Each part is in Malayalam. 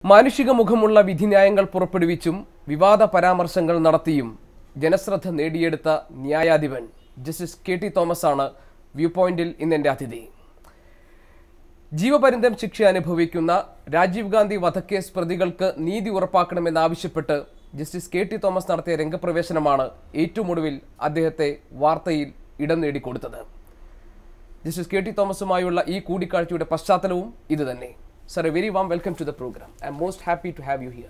മാനുഷിക മുഖമുള്ള വിധിന്യായങ്ങൾ പുറപ്പെടുവിച്ചും വിവാദ പരാമർശങ്ങൾ നടത്തിയും ജനശ്രദ്ധ നേടിയെടുത്ത ന്യായാധിപൻ ജസ്റ്റിസ് കെ ടി തോമസ് ആണ് വ്യൂ പോയിന്റിൽ ഇന്നെന്റെ അതിഥി ജീവപര്യന്തം ശിക്ഷ അനുഭവിക്കുന്ന രാജീവ് ഗാന്ധി വധക്കേസ് പ്രതികൾക്ക് നീതി ഉറപ്പാക്കണമെന്നാവശ്യപ്പെട്ട് ജസ്റ്റിസ് കെ ടി തോമസ് നടത്തിയ രംഗപ്രവേശനമാണ് ഏറ്റവും ഒടുവിൽ അദ്ദേഹത്തെ വാർത്തയിൽ ഇടം നേടിക്കൊടുത്തത് ജസ്റ്റിസ് കെ ടി തോമസുമായുള്ള ഈ കൂടിക്കാഴ്ചയുടെ പശ്ചാത്തലവും ഇത് തന്നെ sir a very warm welcome to the programme I'm most happy to have you here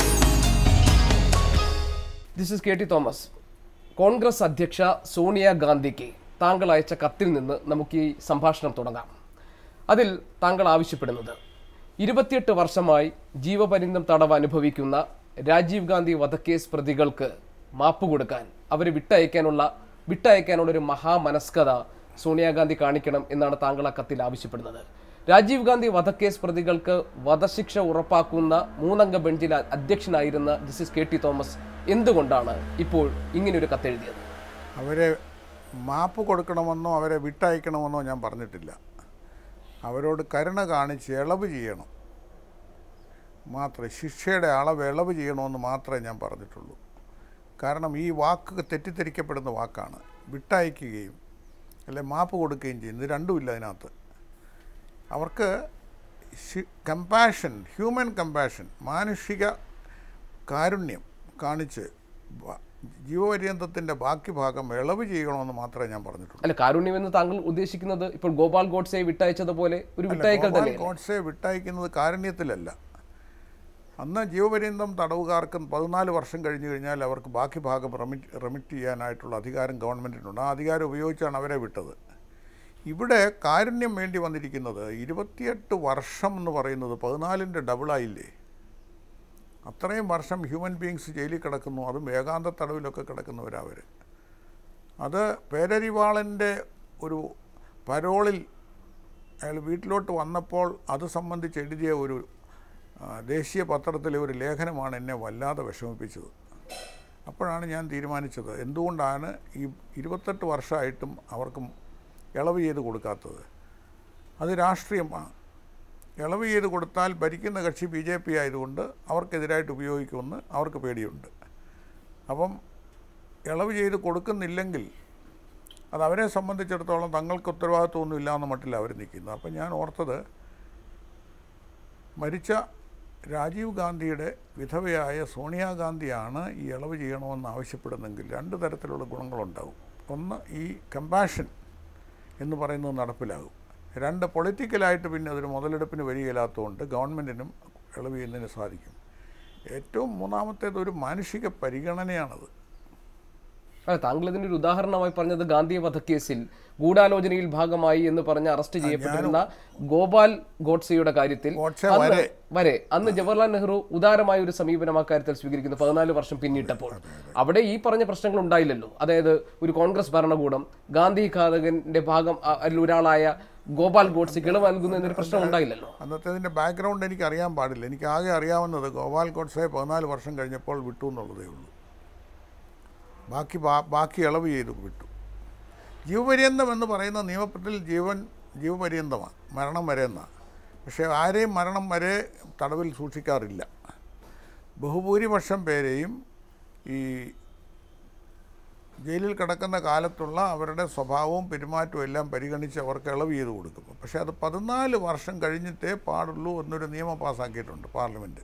this is K T Thomas Congress അധ്യക്ഷ സോണിയ ഗാന്ധിക്ക് താങ്കൾ അയച്ച കത്തിൽ നിന്ന് നമുക്ക് ഈ സംഭാഷണം തുടങ്ങാം അതിൽ താങ്കൾ ആവശ്യപ്പെടുന്നത് ഇരുപത്തിയെട്ട് വർഷമായി ജീവപര്യന്തം തടവ് അനുഭവിക്കുന്ന രാജീവ് ഗാന്ധി വധക്കേസ് പ്രതികൾക്ക് മാപ്പ് കൊടുക്കാൻ അവരെ വിട്ടയക്കാനുള്ള വിട്ടയക്കാനുള്ള ഒരു മഹാമനസ്കത സോണിയാഗാന്ധി കാണിക്കണം എന്നാണ് താങ്കൾ ആ കത്തിൽ ആവശ്യപ്പെടുന്നത് രാജീവ് ഗാന്ധി വധക്കേസ് പ്രതികൾക്ക് വധശിക്ഷ ഉറപ്പാക്കുന്ന മൂന്നംഗ ബെഞ്ചിലെ അധ്യക്ഷനായിരുന്ന ജസ്റ്റിസ് കെ ടി തോമസ് എന്തുകൊണ്ടാണ് ഇപ്പോൾ ഇങ്ങനൊരു കത്തെഴുതിയത് അവരെ മാപ്പ് കൊടുക്കണമെന്നോ അവരെ വിട്ടയക്കണമെന്നോ ഞാൻ പറഞ്ഞിട്ടില്ല അവരോട് കരുണ കാണിച്ച് ഇളവ് ചെയ്യണം മാത്രമേ ശിക്ഷയുടെ അളവ് ഇളവ് ചെയ്യണമെന്ന് മാത്രമേ ഞാൻ പറഞ്ഞിട്ടുള്ളൂ കാരണം ഈ വാക്ക് തെറ്റിദ്ധരിക്കപ്പെടുന്ന വാക്കാണ് വിട്ടയക്കുകയും അല്ലെ മാപ്പ് കൊടുക്കുകയും ചെയ്യുന്നത് രണ്ടുമില്ല അതിനകത്ത് അവർക്ക് കമ്പാഷൻ ഹ്യൂമൻ കമ്പാഷൻ മാനുഷിക കാരുണ്യം കാണിച്ച് ബ- ജീവപര്യന്തത്തിൻ്റെ ബാക്കി ഭാഗം ഇളവ് ചെയ്യണമെന്ന് മാത്രമേ ഞാൻ പറഞ്ഞിട്ടുള്ളൂ അല്ല കാരുണ്യം എന്ന് താങ്കൾ ഉദ്ദേശിക്കുന്നത് ഇപ്പോൾ ഗോപാൽ ഗോഡ്സെ വിട്ടയച്ചതുപോലെ ഒരു വിട്ടയക്കൽ ഗോപാൽ തന്നെയല്ലേ ഗോഡ്സെ വിട്ടയക്കുന്നത് കാരുണ്യത്തിലല്ല അന്ന് ജീവപര്യന്തം തടവുകാർക്ക് പതിനാല് വർഷം കഴിഞ്ഞു കഴിഞ്ഞാൽ അവർക്ക് ബാക്കി ഭാഗം റെമിറ്റ് റെമിറ്റ് ചെയ്യാനായിട്ടുള്ള അധികാരം ഗവൺമെൻറ്റിനുണ്ട് ആ അധികാരം ഉപയോഗിച്ചാണ് അവരെ വിട്ടത് ഇവിടെ കാരുണ്യം വേണ്ടി വന്നിരിക്കുന്നത് ഇരുപത്തിയെട്ട് വർഷം എന്ന് പറയുന്നത് പതിനാലിൻ്റെ ഡബിളായില്ലേ അത്രയും വർഷം ഹ്യൂമൻ ബീങ്സ് ജയിലിൽ കിടക്കുന്നു അതും ഏകാന്ത തടവിലൊക്കെ കിടക്കുന്നവരവർ അത് പേരരിവാളൻ്റെ ഒരു പരോളിൽ അയാൾ വീട്ടിലോട്ട് വന്നപ്പോൾ അത് സംബന്ധിച്ച് എഴുതിയ ഒരു ആ, ദേശീയ പത്രത്തിലെ ഒരു ലേഖനമാണ് എന്നെ വല്ലാതെ വിഷമിപ്പിച്ചത് അപ്പോഴാണ് ഞാൻ തീരുമാനിച്ചത് എന്തുകൊണ്ടാണ് ഈ ഇരുപത്തെട്ട് വർഷമായിട്ടും അവർക്ക് ഇളവ് ചെയ്ത് കൊടുക്കാത്തത് അത് രാഷ്ട്രീയമാണ് ഇളവ് ചെയ്ത് കൊടുത്താൽ ഭരിക്കുന്ന കക്ഷി ബി ജെ പി ആയതുകൊണ്ട് അവർക്കെതിരായിട്ട് ഉപയോഗിക്കുമെന്ന് അവർക്ക് പേടിയുണ്ട് അപ്പം ഇളവ് ചെയ്ത് കൊടുക്കുന്നില്ലെങ്കിൽ അത് അവരെ സംബന്ധിച്ചിടത്തോളം തങ്ങൾക്ക് ഉത്തരവാദിത്വമൊന്നും ഇല്ലാന്ന മട്ടില്ല അവർ നിൽക്കുന്നത് അപ്പം ഞാൻ ഓർത്തത് മരിച്ച രാജീവ് ഗാന്ധിയുടെ വിധവയായ സോണിയാഗാന്ധിയാണ് ഈ ഇളവ് ചെയ്യണമെന്ന് ആവശ്യപ്പെടുന്നെങ്കിൽ രണ്ട് തരത്തിലുള്ള ഗുണങ്ങളുണ്ടാകും ഒന്ന് ഈ കമ്പാഷൻ എന്ന് പറയുന്നത് നടപ്പിലാകും രണ്ട് പൊളിറ്റിക്കലായിട്ട് പിന്നെ അതൊരു മുതലെടുപ്പിന് വരികയില്ലാത്തതുകൊണ്ട് ഗവൺമെൻറ്റിനും ഇളവ് ചെയ്യുന്നതിന് സാധിക്കും ഏറ്റവും മൂന്നാമത്തേത് ഒരു മാനുഷിക പരിഗണനയാണത് അതെ താങ്കൾ ഇതിന്റെ ഒരു ഉദാഹരണമായി പറഞ്ഞത് ഗാന്ധി വധക്കേസിൽ ഗൂഢാലോചനയിൽ ഭാഗമായി എന്ന് പറഞ്ഞ് അറസ്റ്റ് ചെയ്യപ്പെട്ടിരുന്ന ഗോപാൽ ഗോഡ്സെയുടെ കാര്യത്തിൽ ഗോഡ്സെ അന്ന് വരെ. വരെ അന്ന് ജവഹർലാൽ നെഹ്റു ഉദാരമായ ഒരു സമീപനം അക്കാര്യത്തിൽ സ്വീകരിക്കുന്നു പതിനാല് വർഷം പിന്നിട്ടപ്പോൾ അവിടെ ഈ പറഞ്ഞ പ്രശ്നങ്ങൾ ഉണ്ടായില്ലല്ലോ അതായത് ഒരു കോൺഗ്രസ് ഭരണകൂടം ഗാന്ധി ഘാതകന്റെ ഭാഗം അ- അതിൽ ഒരാളായ ഗോപാൽ ഗോഡ്സെക്ക് ഇളവ് നൽകുന്നു എന്നൊരു പ്രശ്നം ഉണ്ടായില്ലല്ലോ അന്നത്തേതിൻ്റെ ബാക്ക്ഗ്രൗണ്ട് എനിക്ക് അറിയാൻ പാടില്ല എനിക്ക് ആകെ അറിയാവുന്നത് ഗോപാൽ ഗോഡ്സെ പതിനാല് വർഷം കഴിഞ്ഞപ്പോൾ വിട്ടു എന്നുള്ളതേ ഉള്ളൂ ബാക്കി ബാ- ബാക്കി ഇളവ് ചെയ്ത് വിട്ടു ജീവപര്യന്തം എന്ന് പറയുന്ന നിയമത്തിൽ ജീവൻ ജീവപര്യന്തമാണ് മരണം വരെ എന്നാണ് പക്ഷേ ആരെയും മരണം വരെ തടവിൽ സൂക്ഷിക്കാറില്ല ബഹുഭൂരിപക്ഷം പേരെയും ഈ ജയിലിൽ കിടക്കുന്ന കാലത്തുള്ള അവരുടെ സ്വഭാവവും പെരുമാറ്റവും എല്ലാം പരിഗണിച്ച് അവർക്ക് ഇളവ് ചെയ്ത് കൊടുക്കും പക്ഷേ അത് പതിനാല് വർഷം കഴിഞ്ഞിട്ടേ പാടുള്ളൂ എന്നൊരു നിയമം പാസ്സാക്കിയിട്ടുണ്ട് പാർലമെൻറ്റ്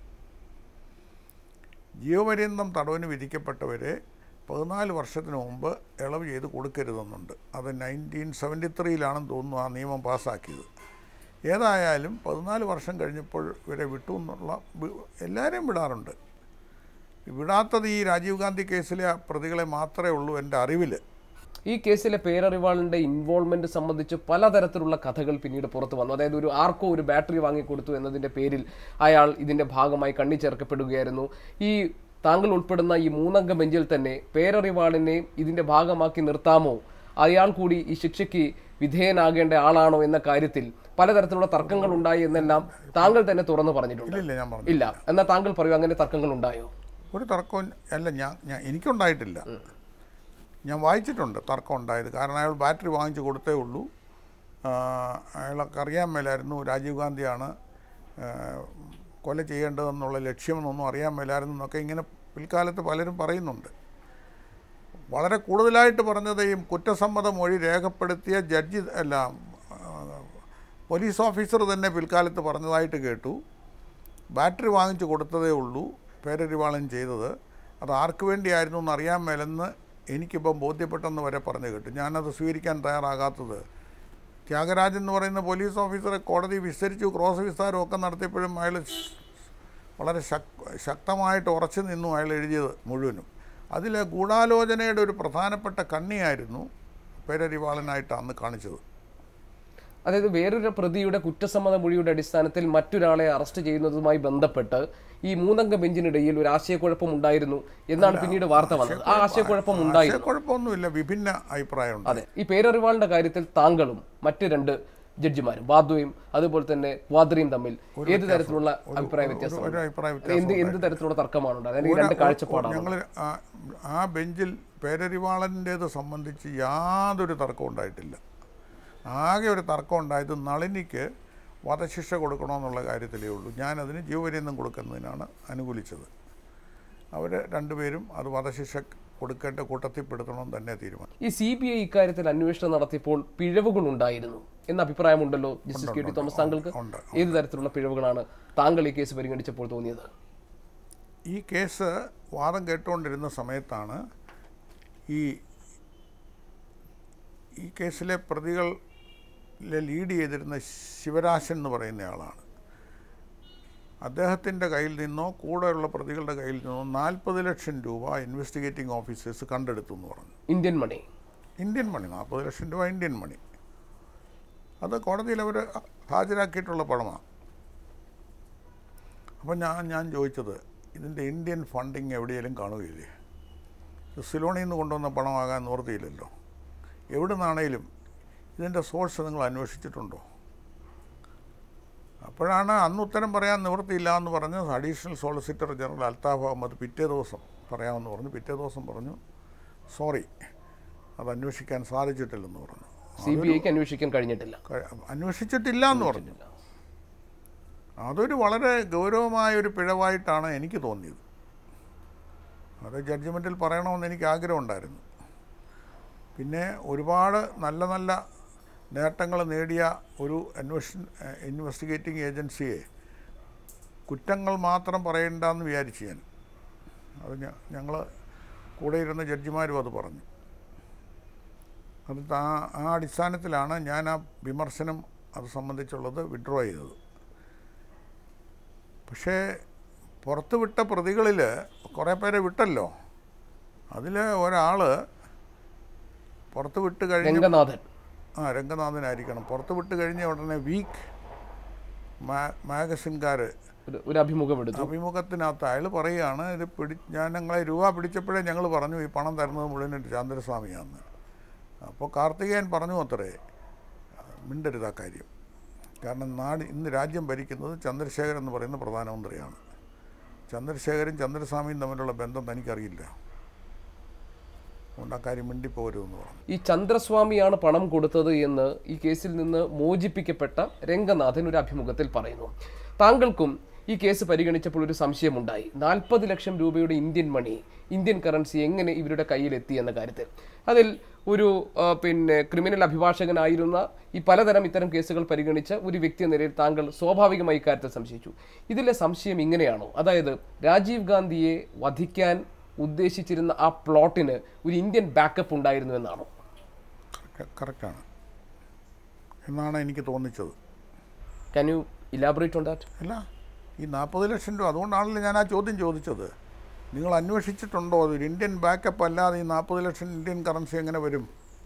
ജീവപര്യന്തം തടവിന് വിധിക്കപ്പെട്ടവരെ പതിനാല് വർഷത്തിന് മുമ്പ് ഇളവ് ചെയ്ത് കൊടുക്കരുതെന്നുണ്ട് അത് നയൻറ്റീൻ സെവൻറ്റി ത്രീയിലാണെന്ന് തോന്നുന്നു ആ നിയമം പാസ്സാക്കിയത് ഏതായാലും പതിനാല് വർഷം കഴിഞ്ഞപ്പോൾ ഇവരെ വിട്ടു എന്നുള്ള വി- എല്ലാവരെയും വിടാറുണ്ട് വിടാത്തത് ഈ രാജീവ് ഗാന്ധി കേസിലെ ആ പ്രതികളെ മാത്രമേ ഉള്ളൂ എൻ്റെ അറിവിൽ ഈ കേസിലെ പേരറിവാളിന്റെ ഇൻവോൾവ്മെന്റ് സംബന്ധിച്ച് പലതരത്തിലുള്ള കഥകൾ പിന്നീട് പുറത്തു വന്നു അതായത് ഒരു ആർക്കോ ഒരു ബാറ്ററി വാങ്ങിക്കൊടുത്തു എന്നതിന്റെ പേരിൽ അയാൾ ഇതിന്റെ ഭാഗമായി കണ്ണി ചേർക്കപ്പെടുകയായിരുന്നു ഈ താങ്കൾ ഉൾപ്പെടുന്ന ഈ മൂന്നംഗ ബെഞ്ചിൽ തന്നെ പേരറിവാളിനെ ഇതിന്റെ ഭാഗമാക്കി നിർത്താമോ അയാൾ കൂടി ഈ ശിക്ഷയ്ക്ക് വിധേയനാകേണ്ട ആളാണോ എന്ന കാര്യത്തിൽ പലതരത്തിലുള്ള തർക്കങ്ങൾ ഉണ്ടായി എന്നെല്ലാം താങ്കൾ തന്നെ തുറന്നു പറഞ്ഞിട്ടുണ്ട് ഇല്ലില്ല ഞാൻ പറഞ്ഞു ഇല്ല എന്നാൽ താങ്കൾ പറയൂ അങ്ങനെ തർക്കങ്ങൾ ഉണ്ടായോ ഒരു തർക്കവും അല്ല ഞാൻ ഞാൻ എനിക്കുണ്ടായിട്ടില്ല ഞാൻ വായിച്ചിട്ടുണ്ട് തർക്കം ഉണ്ടായത് കാരണം അയാൾ ബാറ്ററി വാങ്ങിച്ചു കൊടുത്തേ ഉള്ളൂ ആ, അയാൾക്ക് അറിയാൻ മേലായിരുന്നു രാജീവ് ഗാന്ധിയാണ് ആ, കൊല ചെയ്യേണ്ടതെന്നുള്ള ലക്ഷ്യമെന്നൊന്നും അറിയാൻ മേലായിരുന്നു എന്നൊക്കെ ഇങ്ങനെ പിൽക്കാലത്ത് പലരും പറയുന്നുണ്ട് വളരെ കൂടുതലായിട്ട് പറഞ്ഞത് ഈ കുറ്റസമ്മത മൊഴി രേഖപ്പെടുത്തിയ ജഡ്ജി അല്ല ആ, പോലീസ് ഓഫീസർ തന്നെ പിൽക്കാലത്ത് പറഞ്ഞതായിട്ട് കേട്ടു ബാറ്ററി വാങ്ങിച്ചു കൊടുത്തതേ ഉള്ളൂ പേരരിവാളൻ ചെയ്തത് അത് ആർക്ക് വേണ്ടിയായിരുന്നു എന്ന് അറിയാൻ മേലെന്ന് എനിക്കിപ്പം ബോധ്യപ്പെട്ടെന്ന് വരെ പറഞ്ഞു കേട്ടു ഞാനത് സ്വീകരിക്കാൻ തയ്യാറാകാത്തത് ത്യാഗരാജൻ എന്ന് പറയുന്ന പോലീസ് ഓഫീസറെ കോടതി വിസ്തരിച്ചു ക്രോസ് വിസ്താരം ഒക്കെ നടത്തിയപ്പോഴും അയാൾ വളരെ ശക് ശക്തമായിട്ട് ഉറച്ചു നിന്നു അയാൾ എഴുതിയത് മുഴുവനും അതിൽ ഗൂഢാലോചനയുടെ ഒരു പ്രധാനപ്പെട്ട കണ്ണിയായിരുന്നു പേരരിവാളനായിട്ട് അന്ന് കാണിച്ചത് അതായത് വേറൊരു പ്രതിയുടെ കുറ്റസമ്മത മൊഴിയുടെ അടിസ്ഥാനത്തിൽ മറ്റൊരാളെ അറസ്റ്റ് ചെയ്യുന്നതുമായി ബന്ധപ്പെട്ട് ഈ മൂന്നംഗ ബെഞ്ചിനിടയിൽ ഒരു ആശയക്കുഴപ്പം ഉണ്ടായിരുന്നു എന്നാണ് പിന്നീട് വാർത്ത വന്നത് ആ ആശയക്കുഴപ്പം ഉണ്ടായിരുന്നു കുഴപ്പമൊന്നുമില്ല വിഭിന്ന അഭിപ്രായമുണ്ട് അതെ ഈ പേരറിവാളിന്റെ കാര്യത്തിൽ താങ്കളും മറ്റ് രണ്ട് ജഡ്ജിമാരും വാദ്വയും അതുപോലെ തന്നെ വാദ്രയും തമ്മിൽ ഏത് തരത്തിലുള്ള അഭിപ്രായ വ്യത്യാസം ഒരു അഭിപ്രായ എന്ത് എന്ത് തരത്തിലുള്ള തർക്കമാണ് ഉണ്ടായത് അല്ലെങ്കിൽ രണ്ട് കാഴ്ചപ്പാടാണ് ഞങ്ങൾ ആ ബെഞ്ചിൽ പേരരിവാളൻ്റേത് സംബന്ധിച്ച് യാതൊരു തർക്കവും ഉണ്ടായിട്ടില്ല ആകെ ഒരു തർക്കം ഉണ്ടായത് നളിനിക്ക് വധശിക്ഷ കൊടുക്കണമെന്നുള്ള കാര്യത്തിലേ ഉള്ളൂ ഞാനതിന് ജീവപര്യന്തം കൊടുക്കുന്നതിനാണ് അനുകൂലിച്ചത് അവർ രണ്ടുപേരും അത് വധശിക്ഷ കൊടുക്കേണ്ട കൂട്ടത്തിൽ പെടുത്തണമെന്ന് തന്നെ തീരുമാനം ഈ സി ബി ഐ ഇക്കാര്യത്തിൽ അന്വേഷണം നടത്തിയപ്പോൾ പിഴവുകൾ ഉണ്ടായിരുന്നു എന്ന അഭിപ്രായമുണ്ടല്ലോ ജസ്റ്റിസ് കെ ടി തോമസ് താങ്കൾക്ക് ഉണ്ട് ഏത് തരത്തിലുള്ള പിഴവുകളാണ് താങ്കൾ ഈ കേസ് പരിഗണിച്ചപ്പോൾ തോന്നിയത് ഈ കേസ് വാദം കേട്ടുകൊണ്ടിരുന്ന സമയത്താണ് ഈ ഈ കേസിലെ പ്രതികളിലെ ലീഡ് ചെയ്തിരുന്ന ശിവരാശൻ എന്ന് പറയുന്ന ആളാണ് അദ്ദേഹത്തിൻ്റെ കയ്യിൽ നിന്നോ കൂടെയുള്ള പ്രതികളുടെ കയ്യിൽ നിന്നോ നാൽപ്പത് ലക്ഷം രൂപ ഇൻവെസ്റ്റിഗേറ്റിംഗ് ഓഫീസേഴ്സ് കണ്ടെടുത്തു എന്ന് പറഞ്ഞു ഇന്ത്യൻ മണി ഇന്ത്യൻ മണി നാൽപ്പത് ലക്ഷം രൂപ ഇന്ത്യൻ മണി അത് കോടതിയിൽ അവർ ഹാജരാക്കിയിട്ടുള്ള പണമാണ് അപ്പോൾ ഞാൻ ഞാൻ ചോദിച്ചത് ഇതിൻ്റെ ഇന്ത്യൻ ഫണ്ടിങ് എവിടെയെങ്കിലും കാണുകയില്ലേ ഇത് സിലോണിൽ നിന്ന് കൊണ്ടുവന്ന പണമാകാൻ നിവൃത്തിയില്ലല്ലോ എവിടെ നിന്നാണേലും ഇതിൻ്റെ സോഴ്സ് നിങ്ങൾ അന്വേഷിച്ചിട്ടുണ്ടോ അപ്പോഴാണ് അന്ന് ഉത്തരം പറയാൻ നിവൃത്തിയില്ല എന്ന് പറഞ്ഞ് additional solicitor general Althaf Ahmed പിറ്റേ ദിവസം പറയാമെന്ന് പറഞ്ഞു പിറ്റേ ദിവസം പറഞ്ഞു സോറി അത് അന്വേഷിക്കാൻ സാധിച്ചിട്ടില്ലെന്ന് പറഞ്ഞു സി ബി ഐക്ക് അന്വേഷിക്കാൻ കഴിഞ്ഞിട്ടില്ല ക- അന്വേഷിച്ചിട്ടില്ല എന്ന് പറഞ്ഞു അതൊരു വളരെ ഗൗരവമായ ഒരു പിഴവായിട്ടാണ് എനിക്ക് തോന്നിയത് അത് ജഡ്ജ്മെൻറ്റിൽ പറയണമെന്ന് എനിക്ക് ആഗ്രഹമുണ്ടായിരുന്നു പിന്നെ ഒരുപാട് നല്ല നല്ല നേട്ടങ്ങൾ നേടിയ ഒരു അന്വേഷണ ഇൻവെസ്റ്റിഗേറ്റിംഗ് ഏജൻസിയെ കുറ്റങ്ങൾ മാത്രം പറയണ്ടെന്ന് വിചാരിച്ചു ഞാൻ അത് ഞങ്ങൾ കൂടെ ഇരുന്ന ജഡ്ജിമാരും അത് പറഞ്ഞു അത് ആ ആ അടിസ്ഥാനത്തിലാണ് ഞാൻ ആ വിമർശനം അത് സംബന്ധിച്ചുള്ളത് വിഡ്രോ ചെയ്തത് പക്ഷേ പുറത്ത് വിട്ട പ്രതികളിൽ കുറേ പേരെ വിട്ടല്ലോ അതിൽ ഒരാൾ പുറത്ത് വിട്ട് കഴിഞ്ഞ് രംഗനാഥൻ ആ രംഗനാഥനായിരിക്കണം പുറത്ത് വിട്ട് കഴിഞ്ഞ ഉടനെ വീക്ക് മാഗസിൻകാർ ഒരു ഒരു അഭിമുഖം എടുത്തു അഭിമുഖത്തിനകത്ത് അയാൾ പറയുകയാണ് ഇത് പിടി ഞാൻ ഞങ്ങളെ രൂപ പിടിച്ചപ്പോഴേ ഞങ്ങൾ പറഞ്ഞു ഈ പണം തരുന്നത് മുഴുവൻ ചന്ദ്രസ്വാമിയാണെന്ന് അപ്പോൾ കാർത്തികേയൻ പറഞ്ഞു അത്രേ മിണ്ടരുത് ആ കാര്യം കാരണം നാട് ഇന്ന് രാജ്യം ഭരിക്കുന്നത് ചന്ദ്രശേഖരൻ എന്ന് പറയുന്ന പ്രധാനമന്ത്രിയാണ് ചന്ദ്രശേഖരൻ ചന്ദ്രസ്വാമിയും തമ്മിലുള്ള ബന്ധം തനിക്കറിയില്ല അതുകൊണ്ട് ആ കാര്യം മിണ്ടിപ്പോരുതെന്ന് പറഞ്ഞു ഈ ചന്ദ്രസ്വാമിയാണ് പണം കൊടുത്തത് എന്ന് ഈ കേസിൽ നിന്ന് മോചിപ്പിക്കപ്പെട്ട രംഗനാഥൻ ഒരു അഭിമുഖത്തിൽ പറയുന്നു താങ്കൾക്കും ഈ കേസ് പരിഗണിച്ചപ്പോൾ ഒരു സംശയമുണ്ടായി നാൽപ്പത് ലക്ഷം രൂപയുടെ ഇന്ത്യൻ മണി ഇന്ത്യൻ കറൻസി എങ്ങനെ ഇവരുടെ കയ്യിലെത്തി എന്ന കാര്യത്തിൽ അതിൽ ഒരു ആ, പിന്നെ ക്രിമിനൽ അഭിഭാഷകനായിരുന്ന ഈ പലതരം ഇത്തരം കേസുകൾ പരിഗണിച്ച ഒരു വ്യക്തി എന്ന നിലയിൽ താങ്കൾ സ്വാഭാവികമായി ഇക്കാര്യത്തിൽ സംശയിച്ചു ഇതിലെ സംശയം ഇങ്ങനെയാണോ അതായത് രാജീവ് ഗാന്ധിയെ വധിക്കാൻ ഉദ്ദേശിച്ചിരുന്ന ആ പ്ലോട്ടിന് ഒരു ഇന്ത്യൻ ബാക്കപ്പ് ഉണ്ടായിരുന്നു എന്നാണോ കറക്റ്റാണ് എന്നാണ് എനിക്ക് തോന്നിച്ചത് can you elaborate on that അല്ല ഈ നാൽപ്പത് ലക്ഷം രൂപ അതുകൊണ്ടാണല്ലോ ഞാൻ ആ ചോദ്യം ചോദിച്ചത് നിങ്ങൾ അന്വേഷിച്ചിട്ടുണ്ടോ അതൊരു ഇന്ത്യൻ ബാക്കപ്പ് അല്ലാതെ ഈ നാൽപ്പത് ലക്ഷം ഇന്ത്യൻ കറൻസി എങ്ങനെ വരും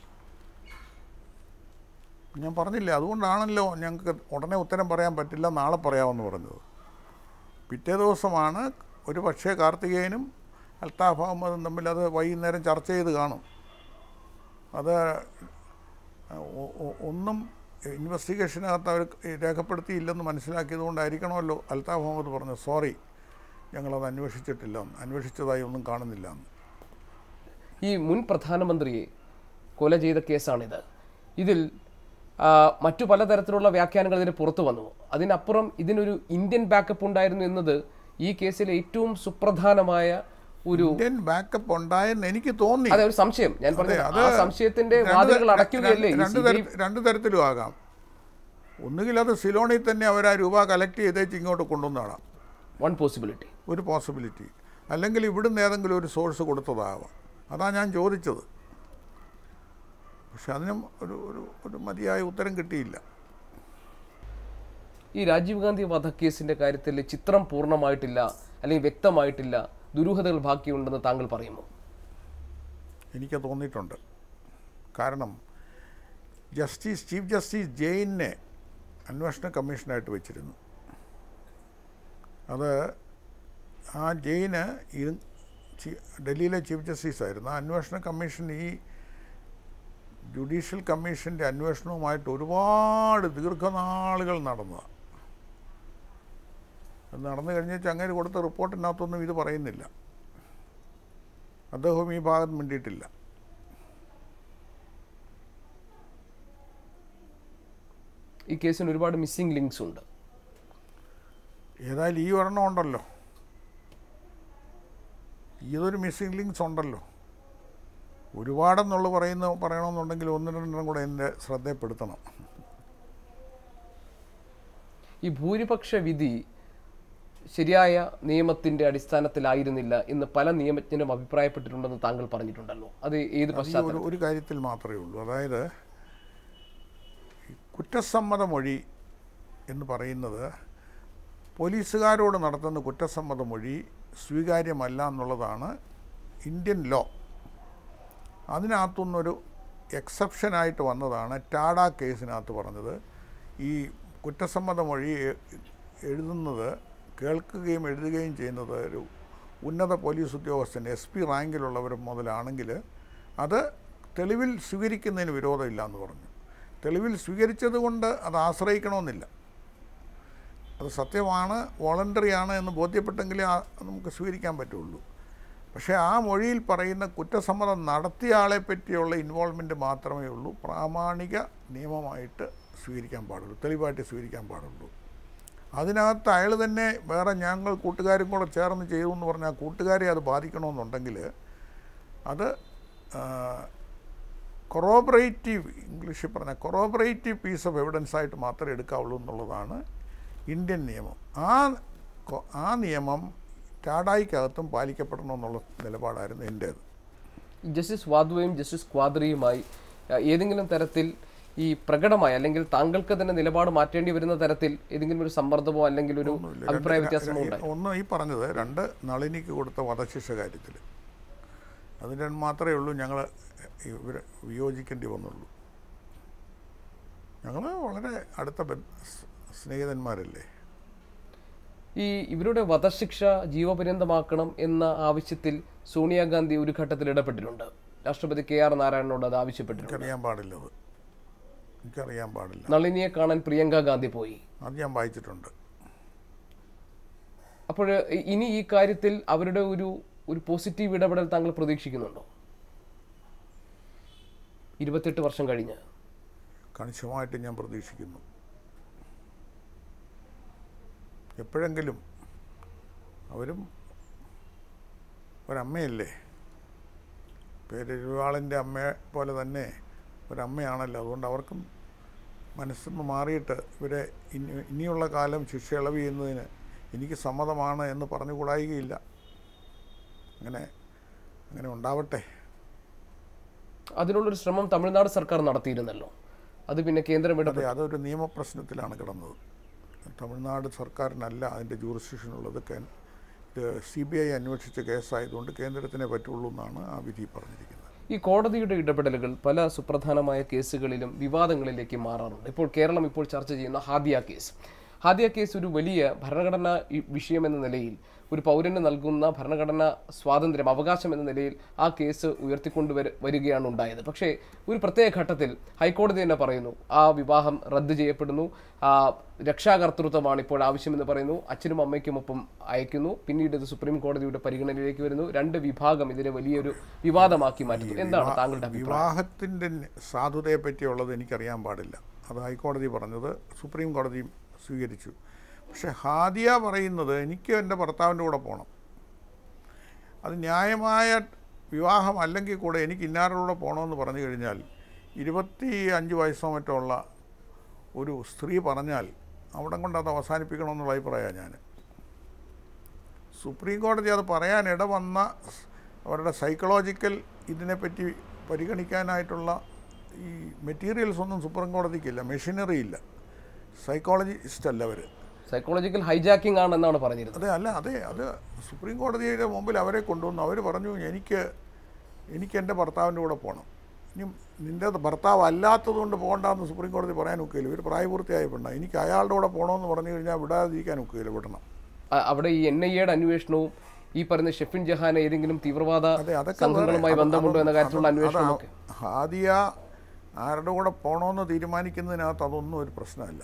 ഞാൻ പറഞ്ഞില്ലേ അതുകൊണ്ടാണല്ലോ ഞങ്ങൾക്ക് ഉടനെ ഉത്തരം പറയാൻ പറ്റില്ല നാളെ പറയാമെന്ന് പറഞ്ഞത് പിറ്റേ ദിവസമാണ് ഒരു പക്ഷേ കാർത്തികേയനും അൽത്താഫ് അഹമ്മദും തമ്മിൽ അത് വൈകുന്നേരം ചർച്ച ചെയ്ത് കാണും അത് ഒ- ഒ- ഒന്നും ഇൻവെസ്റ്റിഗേഷനകത്ത് അവർ രേഖപ്പെടുത്തിയില്ലെന്ന് മനസ്സിലാക്കിയത് കൊണ്ടായിരിക്കണമല്ലോ അൽത്താഫ് മുഹമ്മദ് പറഞ്ഞു സോറി ഞങ്ങളത് അന്വേഷിച്ചിട്ടില്ല എന്ന്. അന്വേഷിച്ചതായി ഒന്നും കാണുന്നില്ല എന്ന്. ഈ മുൻ പ്രധാനമന്ത്രിയെ കൊല ചെയ്ത കേസാണിത് ഇതിൽ ആ, മറ്റു പലതരത്തിലുള്ള വ്യാഖ്യാനങ്ങൾ ഇതിന് പുറത്തു വന്നു അതിനപ്പുറം ഇതിനൊരു ഇന്ത്യൻ ബാക്കപ്പ് ഉണ്ടായിരുന്നു എന്നത് ഈ കേസിലെ ഏറ്റവും സുപ്രധാനമായ ഒരു ഇന്ത്യൻ ബാക്കപ്പ് ഉണ്ടായെന്ന് എനിക്ക് തോന്നി അതെ ഒരു സംശയം ഞാൻ പറഞ്ഞത് അത് ആ സംശയത്തിന്റെ രണ്ട് വാതിലുകൾ ത- അടയ്ക്കുകയല്ലേ ഈ രണ്ട് CBI തര- രണ്ട് തരത്തിലും ആകാം ഒന്നുകിൽ അത് സിലോണിൽ തന്നെ അവർ ആ രൂപ കളക്ട് ചെയ്തേച്ച് ഇങ്ങോട്ട് കൊണ്ടുവന്നതാണ് വൺ പോസിബിലിറ്റി ഒരു പോസിബിലിറ്റി അല്ലെങ്കിൽ ഇവിടുന്ന് ഏതെങ്കിലും ഒരു സോഴ്സ് കൊടുത്തതാവാം അതാ ഞാൻ ചോദിച്ചത് പക്ഷെ അതിനും ഒരു ഒരു ഒരു മതിയായ ഉത്തരം കിട്ടിയില്ല ഈ രാജീവ് ഗാന്ധി വധക്കേസിന്റെ കാര്യത്തിൽ ചിത്രം പൂർണ്ണമായിട്ടില്ല അല്ലെങ്കിൽ വ്യക്തമായിട്ടില്ല ദുരൂഹതകൾ ബാക്കിയുണ്ടെന്ന് താങ്കൾ പറയുമോ എനിക്ക് തോന്നിയിട്ടുണ്ട് കാരണം ജസ്റ്റിസ് ചീഫ് ജസ്റ്റിസ് ജെയിനെ അന്വേഷണ കമ്മീഷനായിട്ട് വെച്ചിരുന്നു അത് ആ ജെയിന് ഈ ചീ- ഡൽഹിയിലെ ചീഫ് ജസ്റ്റിസ് ആയിരുന്നു ആ അന്വേഷണ കമ്മീഷൻ ഈ ജുഡീഷ്യൽ കമ്മീഷൻ്റെ അന്വേഷണവുമായിട്ട് ഒരുപാട് ദീർഘനാളുകൾ നടന്നതാണ് അത് നടന്നു കഴിഞ്ഞ് ചങ്ങേര് കൊടുത്ത റിപ്പോർട്ടിനകത്തൊന്നും ഇത് പറയുന്നില്ല അദ്ദേഹവും ഈ ഭാഗത്ത് മിണ്ടിയിട്ടില്ല ഈ കേസിന് ഒരുപാട് മിസ്സിംഗ് ലിങ്ക്സ് ഉണ്ട് ഏതായാലും ഈ ഒരെണ്ണം ഉണ്ടല്ലോ ഇതൊരു മിസ്സിംഗ് ലിങ്ക്സ് ഉണ്ടല്ലോ ഒരുപാടെന്നുള്ള പറയുന്ന പറയണമെന്നുണ്ടെങ്കിൽ ഒന്ന് രണ്ടെണ്ണം കൂടെ എൻ്റെ ശ്രദ്ധയപ്പെടുത്തണം ഈ ഭൂരിപക്ഷ വിധി ശരിയായ നിയമത്തിന്റെ അടിസ്ഥാനത്തിലായിരുന്നില്ല എന്ന് പല നിയമജ്ഞരും അഭിപ്രായപ്പെട്ടിട്ടുണ്ടെന്ന് താങ്കൾ പറഞ്ഞിട്ടുണ്ടല്ലോ അത് ഏത് അത് ഈ പശ്ചാത്തലം ഒരു ഒരു കാര്യത്തിൽ മാത്രമേ ഉള്ളൂ അതായത് ഈ കുറ്റസമ്മത മൊഴി എന്ന് പറയുന്നത് പോലീസുകാരോട് നടത്തുന്ന കുറ്റസമ്മത മൊഴി സ്വീകാര്യമല്ല എന്നുള്ളതാണ് ഇന്ത്യൻ ലോ അതിനകത്തുനിന്നൊരു എക്സെപ്ഷനായിട്ട് വന്നതാണ് ടാഡ കേസിനകത്ത് പറഞ്ഞത് ഈ കുറ്റസമ്മത മൊഴി എ- എഴുതുന്നത് കേൾക്കുകയും എഴുതുകയും ചെയ്യുന്നത് ഒരു ഉന്നത പോലീസ് ഉദ്യോഗസ്ഥൻ എസ് പി റാങ്കിലുള്ളവർ മുതലാണെങ്കിൽ അത് തെളിവിൽ സ്വീകരിക്കുന്നതിന് വിരോധമില്ല എന്ന് പറഞ്ഞു തെളിവിൽ സ്വീകരിച്ചത് കൊണ്ട് അത് ആശ്രയിക്കണമെന്നില്ല അത് സത്യമാണ് വോളണ്ടറി ആണ് എന്ന് ബോധ്യപ്പെട്ടെങ്കിലേ ആ നമുക്ക് സ്വീകരിക്കാൻ പറ്റുള്ളൂ പക്ഷേ ആ മൊഴിയിൽ പറയുന്ന കുറ്റസമ്മതം നടത്തിയ ആളെ പറ്റിയുള്ള ഇൻവോൾവ്മെൻറ്റ് മാത്രമേ ഉള്ളൂ പ്രാമാണിക നിയമമായിട്ട് സ്വീകരിക്കാൻ പാടുള്ളൂ തെളിവായിട്ട് സ്വീകരിക്കാൻ പാടുള്ളൂ അതിനകത്ത് അയാൾ തന്നെ വേറെ ഞങ്ങൾ കൂട്ടുകാരും കൂടെ ചേർന്ന് ചെയ്തു എന്ന് പറഞ്ഞാൽ കൂട്ടുകാരെ അത് ബാധിക്കണമെന്നുണ്ടെങ്കിൽ അത് കൊറോബറേറ്റീവ് ഇംഗ്ലീഷിൽ പറഞ്ഞ കൊറോബറേറ്റീവ് പീസ് ഓഫ് എവിഡൻസ് ആയിട്ട് മാത്രമേ എടുക്കാവുള്ളൂ എന്നുള്ളതാണ് ഇന്ത്യൻ നിയമം ആ കൊ- ആ നിയമം ടാഡായിക്കകത്തും പാലിക്കപ്പെടണമെന്നുള്ള നിലപാടായിരുന്നു എൻ്റേത് ജസ്റ്റിസ് വാദ്വയും ജസ്റ്റിസ് ക്വാദ്രിയുമായി അഹ്, ഏതെങ്കിലും തരത്തിൽ ഈ പ്രകടമായ അല്ലെങ്കിൽ താങ്കൾക്ക് തന്നെ നിലപാട് മാറ്റേണ്ടി വരുന്ന തരത്തിൽ ഏതെങ്കിലും ഒരു സമ്മർദ്ദമോ അല്ലെങ്കിൽ ഒരു അഭിപ്രായ വ്യത്യാസമോ ഉണ്ടായി ഒന്ന് ഈ പറഞ്ഞത് രണ്ട് നളിനിക്ക് കൊടുത്ത വധശിക്ഷ കാര്യത്തിൽ അതിന് മാത്രമേ ഉള്ളൂ ഞങ്ങൾ ഇവർ വിയോജിക്കേണ്ടി വന്നുള്ളൂ ഞങ്ങൾ വളരെ അടുത്ത ബന്ധ- സ്- സ്നേഹിതന്മാരല്ലേ ഈ ഇവരുടെ വധശിക്ഷ ജീവപര്യന്തമാക്കണം എന്ന ആവശ്യത്തിൽ സോണിയാഗാന്ധി ഒരു ഘട്ടത്തിൽ ഇടപെട്ടിട്ടുണ്ട് രാഷ്ട്രപതി കെ ആർ നാരായണനോട് അത് ആവശ്യപ്പെട്ടിട്ടുണ്ട് എനിക്കറിയാൻ പാടില്ലത് എനിക്കറിയാൻ പാടില്ല നളിനിയെ കാണാൻ പ്രിയങ്ക ഗാന്ധി പോയി അത് ഞാൻ വായിച്ചിട്ടുണ്ട് അപ്പോൾ ഇനി ഈ കാര്യത്തിൽ അവരുടെ ഒരു ഒരു പോസിറ്റീവ് ഇടപെടൽ താങ്കൾ പ്രതീക്ഷിക്കുന്നുണ്ടോ ഇരുപത്തെട്ട് വർഷം കഴിഞ്ഞ് കണിശമായിട്ട് ഞാൻ പ്രതീക്ഷിക്കുന്നു എപ്പോഴെങ്കിലും അവരും ഒരമ്മയല്ലേ പേരൊരാളിൻ്റെ അമ്മയെ പോലെ തന്നെ ഒരമ്മയാണല്ലോ അതുകൊണ്ട് അവർക്കും മനസ്സിന്ന് മാറിയിട്ട് ഇവരെ ഇനി ഇനിയുള്ള കാലം ശിക്ഷ ഇളവ് ചെയ്യുന്നതിന് എനിക്ക് സമ്മതമാണ് എന്ന് പറഞ്ഞുകൂടായികയില്ല അങ്ങനെ അങ്ങനെ ഉണ്ടാവട്ടെ അതിനുള്ളൊരു ശ്രമം തമിഴ്നാട് സർക്കാർ നടത്തിയിരുന്നല്ലോ അത് പിന്നെ കേന്ദ്രം ഇടപെട്ടു അതെ അതൊരു നിയമപ്രശ്നത്തിലാണ് കിടന്നത് തമിഴ്നാട് സർക്കാരിനല്ല അതിൻ്റെ ജൂറിസ്ഡിക്ഷൻ ഉള്ളത് കേ- ഇത് സി ബി ഐ അന്വേഷിച്ച കേസായതുകൊണ്ട് കേന്ദ്രത്തിനെ പറ്റുള്ളൂ എന്നാണ് ആ വിധി പറഞ്ഞിരിക്കുന്നത് ഈ കോടതിയുടെ ഇടപെടലുകൾ പല സുപ്രധാനമായ കേസുകളിലും വിവാദങ്ങളിലേക്ക് മാറാറുണ്ട് ഇപ്പോൾ കേരളം ഇപ്പോൾ ചർച്ച ചെയ്യുന്ന ഹാദിയ കേസ് ഹാദിയ കേസ് ഒരു വലിയ ഭരണഘടനാ ഇ- വിഷയം എന്ന നിലയിൽ ഒരു പൗരന് നൽകുന്ന ഭരണഘടനാ സ്വാതന്ത്ര്യം അവകാശം എന്ന നിലയിൽ ആ കേസ് ഉയർത്തിക്കൊണ്ട് വര വരികയാണ് ഉണ്ടായത് പക്ഷേ ഒരു പ്രത്യേക ഘട്ടത്തിൽ ഹൈക്കോടതി തന്നെ പറയുന്നു ആ വിവാഹം റദ്ദ് ചെയ്യപ്പെടുന്നു ആ രക്ഷാകർതൃത്വമാണ് ഇപ്പോൾ ആവശ്യമെന്ന് പറയുന്നു അച്ഛനും അമ്മയ്ക്കുമൊപ്പം അയക്കുന്നു പിന്നീട് ഇത് സുപ്രീം കോടതിയുടെ പരിഗണനയിലേക്ക് വരുന്നു രണ്ട് വിഭാഗം ഇതിനെ വലിയൊരു വിവാദമാക്കി മാറ്റുന്നു എന്താണ് താങ്കളുടെ അഭിപ്രായം വിവാഹത്തിൻ്റെ സാധുതയെ പറ്റിയുള്ളത് എനിക്കറിയാൻ പാടില്ല അത് ഹൈക്കോടതി പറഞ്ഞത് സുപ്രീം കോടതിയും സ്വീകരിച്ചു പക്ഷേ ഹാദിയ പറയുന്നത് എനിക്ക് എൻ്റെ ഭർത്താവിൻ്റെ കൂടെ പോകണം അത് ന്യായമായ വിവാഹം അല്ലെങ്കിൽ കൂടെ എനിക്ക് ഇന്നാരുടെ കൂടെ പോകണമെന്ന് പറഞ്ഞു കഴിഞ്ഞാൽ ഇരുപത്തി അഞ്ച് വയസ്സോ മറ്റോ ഉള്ള ഒരു സ്ത്രീ പറഞ്ഞാൽ അവിടം കൊണ്ട് അത് അവസാനിപ്പിക്കണമെന്നുള്ള അഭിപ്രായമാണ് ഞാൻ സുപ്രീം കോടതി അത് പറയാൻ ഇടവന്ന അവരുടെ സൈക്കോളജിക്കൽ ഇതിനെപ്പറ്റി പരിഗണിക്കാനായിട്ടുള്ള ഈ മെറ്റീരിയൽസ് ഒന്നും സുപ്രീം കോടതിക്കില്ല മെഷീനറി ഇല്ല സൈക്കോളജിസ്റ്റ് അല്ല അവർ സൈക്കോളജിക്കൽ ഹൈജാക്കിംഗ് ആണെന്നാണ് പറഞ്ഞിരുന്നത് അതെ അല്ല അതെ അത് സുപ്രീം കോടതിയുടെ മുമ്പിൽ അവരെ കൊണ്ടുവന്നു അവർ പറഞ്ഞു എനിക്ക് എനിക്ക് എൻ്റെ ഭർത്താവിൻ്റെ കൂടെ പോകണം ഇനി നിൻ്റെ ഭർത്താവ് അല്ലാത്തത് കൊണ്ട് പോകണ്ടെന്ന് സുപ്രീം കോടതി പറയാൻ ഒക്കില്ല ഇവർ പ്രായപൂർത്തിയായ പെണ്ണ എനിക്ക് അയാളുടെ കൂടെ പോകണമെന്ന് പറഞ്ഞു കഴിഞ്ഞാൽ വിടാതിരിക്കാൻ ഒക്കില്ല വിടണം അ- അവിടെ ഈ എൻ ഐ എയുടെ അന്വേഷണവും ഈ പറയുന്ന ഷെഫിൻ ജഹാൻ ഏതെങ്കിലും തീവ്രവാദ അതെ അതൊക്കെ സംഘങ്ങളുമായി വേറെ- ബന്ധമുണ്ടോ എന്ന അത് കാര്യത്തിലുള്ള അത് അന്വേഷണമൊക്കെ ഹാദിയ ആരുടെ കൂടെ പോകണമെന്ന് തീരുമാനിക്കുന്നതിനകത്ത് അതൊന്നും ഒരു പ്രശ്നമല്ല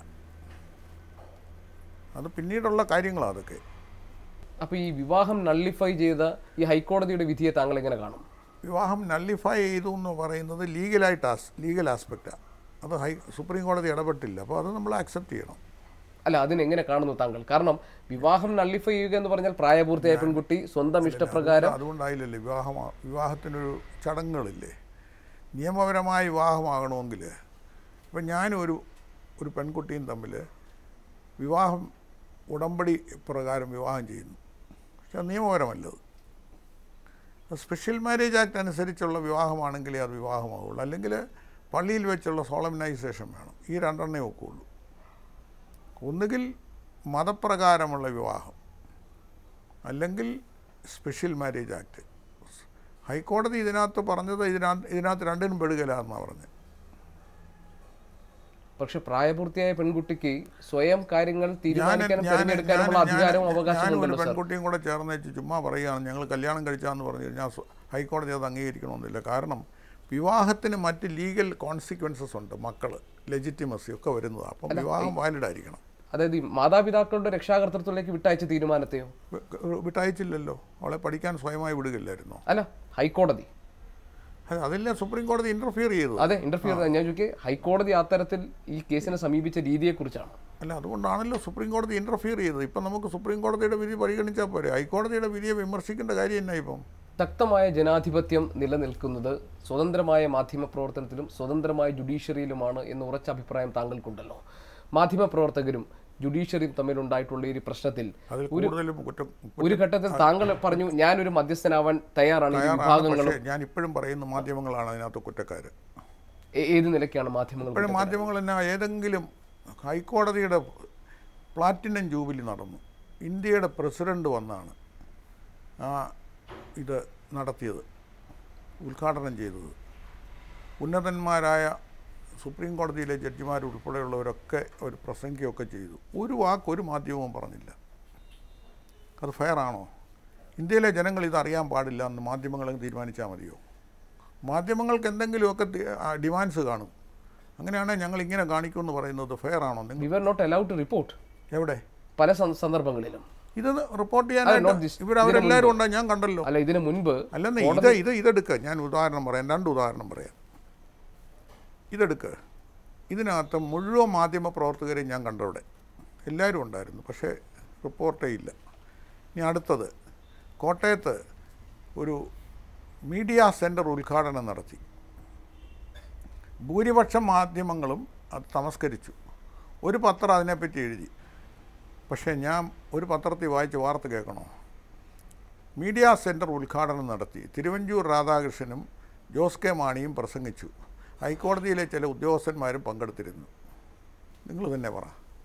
അത് പിന്നീടുള്ള കാര്യങ്ങളാണ് അതൊക്കെ അപ്പൊ ഈ വിവാഹം നള്ളിഫൈ ചെയ്ത ഈ ഹൈക്കോടതിയുടെ വിധിയെ താങ്കൾ എങ്ങനെ കാണും വിവാഹം നള്ളിഫൈ ചെയ്തു എന്ന് പറയുന്നത് ലീഗലായിട്ട് ആസ് ലീഗൽ ആസ്പെക്റ്റാണ് അത് ഹൈ സുപ്രീം കോടതി ഇടപെട്ടില്ല അപ്പോൾ അത് നമ്മൾ അക്സെപ്റ്റ് ചെയ്യണം അല്ല അതിനെങ്ങനെ കാണുന്നു താങ്കൾ കാരണം വിവാഹം നള്ളിഫൈ ചെയ്യുക എന്ന് പറഞ്ഞാൽ പ്രായപൂർത്തിയായ പെൺകുട്ടി സ്വന്തം ഇഷ്ടപ്രകാരം അതുകൊണ്ടായില്ലല്ലേ വിവാഹം വിവാഹത്തിനൊരു ചടങ്ങുകളില്ലേ നിയമപരമായ വിവാഹമാകണമെങ്കിൽ ഇപ്പം ഞാനൊരു ഒരു പെൺകുട്ടിയും തമ്മിൽ വിവാഹം ഉടമ്പടി പ്രകാരം വിവാഹം ചെയ്യുന്നു പക്ഷെ അത് നിയമപരമല്ലത് അത് സ്പെഷ്യൽ മാരേജ് ആക്ട് അനുസരിച്ചുള്ള വിവാഹമാണെങ്കിലേ അത് വിവാഹമാവുള്ളൂ അല്ലെങ്കിൽ പള്ളിയിൽ വെച്ചുള്ള സോളമിനൈസേഷൻ വേണം ഈ രണ്ടെണ്ണേ ഒക്കുള്ളൂ ഒന്നുകിൽ മതപ്രകാരമുള്ള വിവാഹം അല്ലെങ്കിൽ സ്പെഷ്യൽ മാരേജ് ആക്ട് ഹൈക്കോടതി ഇതിനകത്ത് പറഞ്ഞത് ഇതിനകത്ത് ഇതിനകത്ത് രണ്ടിനും പെടുകയില്ലെന്നാണ് പറഞ്ഞത് പക്ഷെ പ്രായപൂർത്തിയായ പെൺകുട്ടിക്ക് സ്വയം കാര്യങ്ങൾ ഞാൻ തീരുമാനിക്കാനും ഞാൻ- തിരഞ്ഞെടുക്കാനുമുള്ള ഞാൻ- അധികാരവും ഞാൻ- ഞാനും ഒരു അവകാശമുണ്ടല്ലോ സാർ പെൺകുട്ടിയും കൂടെ ചേർന്ന് വെച്ച് ചുമ്മാ പറയുകയാണ് ഞങ്ങൾ കല്യാണം കഴിച്ചാന്ന് പറഞ്ഞു കഴിഞ്ഞാൽ സ്വ- ഹൈക്കോടതി അത് അംഗീകരിക്കണമെന്നില്ല കാരണം വിവാഹത്തിന് മറ്റ് ലീഗൽ കോൺസിക്വൻസസ് ഉണ്ട് മക്കൾ ലെജിറ്റിമസി ഒക്കെ വരുന്നതാണ് അപ്പം വിവാഹം വാലിഡ് ആയിരിക്കണം അതായത് ഈ മാതാപിതാക്കളുടെ രക്ഷാകർത്തൃത്വത്തിലേക്ക് വിട്ടയച്ച തീരുമാനത്തെയോ വി- വിട്ടയച്ചില്ലല്ലോ അവളെ പഠിക്കാൻ സ്വയമായി വിടുകയില്ലായിരുന്നോ അല്ല ഹൈക്കോടതി അത് അതല്ലേ സുപ്രീം കോടതി ഇന്റർഫിയർ ചെയ്തത് അതെ ഇന്റർഫിയർ ഞാൻ ചോദിക്കേ ഹൈക്കോടതി അത്തരത്തിൽ ഈ കേസിനെ സമീപിച്ച രീതിയെക്കുറിച്ചാണ് അല്ല അതുകൊണ്ടാണല്ലോ സുപ്രീം കോടതി ഇന്റർഫിയർ ചെയ്തത് ഇപ്പം നമുക്ക് സുപ്രീം കോടതിയുടെ വിധി പരിഗണിച്ചാൽ പോരെ ഹൈക്കോടതിയുടെ വിധിയെ വിമർശിക്കേണ്ട കാര്യം എന്നാ ഇപ്പം ശക്തമായ ജനാധിപത്യം നിലനിൽക്കുന്നത് സ്വതന്ത്രമായ മാധ്യമ പ്രവർത്തനത്തിലും സ്വതന്ത്രമായ ജുഡീഷ്യറിയിലുമാണ് എന്ന് ഉറച്ച അഭിപ്രായം താങ്കൾക്കുണ്ടല്ലോ മാധ്യമ പ്രവർത്തകരും ജുഡീഷ്യറിയും തമ്മിലുണ്ടായിട്ടുള്ള ഈ ഒരു പ്രശ്നത്തിൽ അതിൽ കൂടുതലും കുറ്റം ഒരു ഘട്ടത്തിൽ താങ്കൾ പറഞ്ഞു ഞാനൊരു മധ്യസ്ഥനാവാൻ തയ്യാറാണ് ഈ തയ്യാറാണ് വിഭാഗങ്ങളും പക്ഷേ ഞാൻ ഇപ്പോഴും പറയുന്ന മാധ്യമങ്ങളാണ് അതിനകത്ത് കുറ്റക്കാർ ഏ- ഏത് നിലയ്ക്കാണ് മാധ്യമങ്ങൾ ഇപ്പോഴും മാധ്യമങ്ങൾ എന്നാ ഏതെങ്കിലും ഹൈക്കോടതിയുടെ പ്ലാറ്റിനം ജൂബിലി നടന്നു ഇന്ത്യയുടെ പ്രസിഡന്റ് വന്നാണ് ആ ഇത് നടത്തിയത് ഉദ്ഘാടനം ചെയ്തത് ഉന്നതന്മാരായ സുപ്രീം കോടതിയിലെ ജഡ്ജിമാരുൾപ്പെടെയുള്ളവരൊക്കെ ഒരു പ്രസംഗിക്കുകയൊക്കെ ചെയ്തു ഒരു വാക്ക് ഒരു മാധ്യമവും പറഞ്ഞില്ല അത് ഫെയർ ആണോ ഇന്ത്യയിലെ ജനങ്ങൾ ഇത് അറിയാൻ പാടില്ല എന്ന് മാധ്യമങ്ങൾ തീരുമാനിച്ചാൽ മതിയോ മാധ്യമങ്ങൾക്ക് എന്തെങ്കിലുമൊക്കെ ഡിമാൻഡ്സ് കാണും അങ്ങനെയാണെങ്കിൽ ഞങ്ങൾ ഇങ്ങനെ കാണിക്കുമെന്ന് പറയുന്നത് ഫെയർ ആണോ നിങ്ങൾ we are not allowed to report എവിടെ പല സന്ദ- സന്ദർഭങ്ങളിലും ഇത് റിപ്പോർട്ട് not ചെയ്യാനായിട്ട് this. ഇവർ അവരെല്ലാവരും ഉണ്ടോ ഞാൻ കണ്ടല്ലോ അല്ല ഇതിനു മുൻപ് അല്ലെന്നേ ഇത് ഇത് ഇതെടുക്കുക ഞാൻ ഉദാഹരണം പറയാം രണ്ട് ഉദാഹരണം പറയാം ഇതെടുക്കുക ഇതിനകത്ത് മുഴുവൻ മാധ്യമ പ്രവർത്തകരെയും ഞാൻ കണ്ടവിടെ എല്ലാവരും ഉണ്ടായിരുന്നു പക്ഷേ റിപ്പോർട്ടേ ഇല്ല ഇനി അടുത്തത് കോട്ടയത്ത് ഒരു മീഡിയ സെൻറ്റർ ഉദ്ഘാടനം നടത്തി ഭൂരിപക്ഷം മാധ്യമങ്ങളും അത് തമസ്കരിച്ചു ഒരു പത്രം അതിനെപ്പറ്റി എഴുതി പക്ഷേ ഞാൻ ഒരു പത്രത്തിൽ വായിച്ച് വാർത്ത കേൾക്കണോ മീഡിയ സെൻറ്റർ ഉദ്ഘാടനം നടത്തി തിരുവഞ്ചൂർ രാധാകൃഷ്ണനും ജോസ് കെ മാണിയും പ്രസംഗിച്ചു ഹൈക്കോടതിയിലെ ചില ഉദ്യോഗസ്ഥന്മാരും പങ്കെടുത്തിരുന്നു നിങ്ങൾ തന്നെ പറ